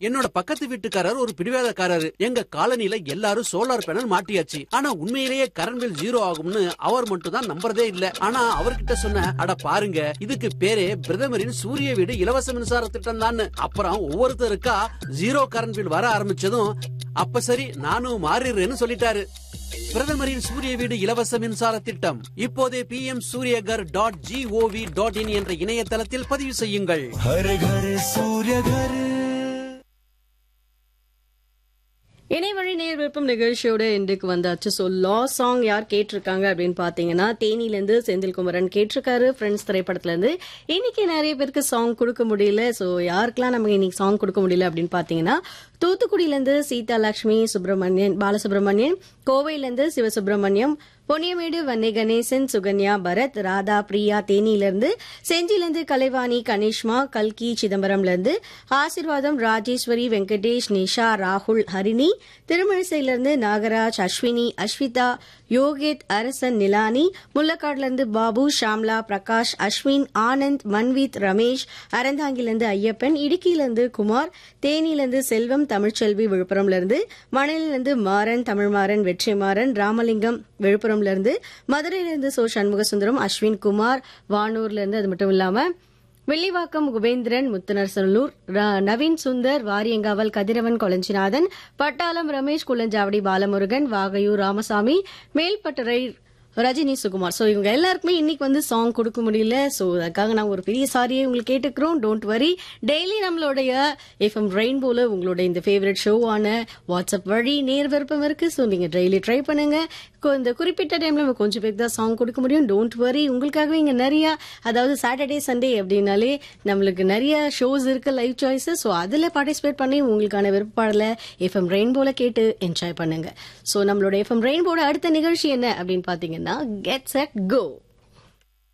என்னோட பக்கத்து வீட்டுக்காரர் ஒரு பிடிவாதக்காரரு எங்க காலனில எல்லாரும் சோலார் பேனல் மாட்டியாச்சு ஆனா உண்மையிலேயே கரண்ட் பில் ஜீரோ ஆகும்னு அவர் மட்டும் தான் நம்புறதே இல்ல ஆனா அவர்கிட்ட சொன்ன அட பாருங்க இதுக்கு பேரே பிரதமரின் சூரிய வீடு இலவச மின்சார திட்டம் தான் அப்புறம் ஒவ்வொருத்தருக்கா ஜீரோ கரண்ட் பில் வர ஆரம்பிச்சதும் அப்ப சரி நானும் மாறிடுறேன்னு சொல்லிட்டாரு பிரதமரின் சூரிய வீடு இலவச மின்சார திட்டம் இப்போதே P M Suryaghar dot GOV dot in என்ற இணையதளத்தில் பதிவு செய்யுங்கள் हर घर सूर्य घर இணையவழி நேர் விருப்பம் நிகழ்ச்சியோட இன்றைக்கு வந்தாச்சு ஸோ லா சாங் யார் கேட்டிருக்காங்க அப்படின்னு பார்த்தீங்கன்னா தேனிலேருந்து செந்தில்குமரன் கேட்டிருக்காரு ஃப்ரெண்ட்ஸ் திரைப்படத்துலேருந்து இன்னைக்கு நிறைய பேருக்கு சாங் கொடுக்க முடியல ஸோ யாருக்கெல்லாம் நமக்கு இன்னைக்கு சாங் கொடுக்க முடியல அப்படின்னு பார்த்தீங்கன்னா தூத்துக்குடியிலேருந்து சீதா லட்சுமி சுப்பிரமணியன் பாலசுப்ரமணியன் கோவையிலேருந்து சிவசுப்பிரமணியம் பொன்னியமேடு வன்னி கணேசன் சுகன்யா பரத் ராதா பிரியா தேனியிலிருந்து செஞ்சிலிருந்து கலைவாணி கனிஷ்மா கல்கி சிதம்பரம்ல இருந்து ஆசிர்வாதம் ராஜேஸ்வரி வெங்கடேஷ் நிஷா ராகுல் ஹரிணி திருமழிசையிலிருந்து நாகராஜ் அஸ்வினி அஸ்விதா யோகித் அரசன் நிலானி முள்ளக்காடுல இருந்து பாபு ஷாம்லா பிரகாஷ் அஸ்வின் ஆனந்த் மன்வீத் ரமேஷ் அறந்தாங்கிலிருந்து ஐயப்பன் இடுக்கியிலிருந்து குமார் தேனியிலிருந்து செல்வம் தமிழ்ச்செல்வி விழுப்புரம்ல இருந்து மணலிலிருந்து மாறன் தமிழ்மாறன் வெற்றிமாறன் ராமலிங்கம் விழுப்புரம்ல இருந்து மதுரையிலிருந்து சோ சண்முகசுந்தரம் அஸ்வின் குமார் வானூர்ல இருந்து அது மட்டும் இல்லாம வெள்ளிவாக்கம் குபேந்திரன் முத்துநரசனூர் ர- நவீன் சுந்தர் வாரியங்காவல் கதிரவன் கொளஞ்சிநாதன் பட்டாளம் ரமேஷ் குள்ளஞ்சாவடி பாலமுருகன் வாகையூர் ராமசாமி மேல்பட்டறை ரஜினி சுகுமார் சோ இவங்க எல்லாருக்குமே இன்னைக்கு வந்து சாங் கொடுக்க முடியல சோ அதுக்காக நாங்க ஒரு பெரிய சாரியை உங்களுக்கு கேட்டுக்கிறோம் டோன்ட் வரி டெய்லி நம்மளுடைய எஃப்எம் ரெயின்போல உங்களோட இந்த ஃபேவரட் ஷோவான வாட்ஸ்அப் வழி நேர் விருப்பம் இருக்கு சோ நீங்க டெய்லி ட்ரை பண்ணுங்க கொ- இந்த குறிப்பிட்ட டைம்ல நம்ம கொஞ்சம் பேருக்கு தான் சாங் கொடுக்க முடியும் டோன்ட் வரி உங்களுக்காகவே இங்க நிறைய அதாவது சாட்டர்டே சண்டே அப்படின்னாலே நம்மளுக்கு நிறைய ஷோஸ் இருக்கு லைவ் சாய்ஸஸ் ஸோ அதில் பார்ட்டிசிபேட் பண்ணி உங்களுக்கான விருப்பாடல எஃப்எம் ரெயின்போல கேட்டு என்ஜாய் பண்ணுங்க ஸோ நம்மளோட எஃப்எம் ரெயின்போட அடுத்த நிகழ்ச்சி என்ன அப்படின்னு பார்த்தீங்கன்னா கெட் செட் கோ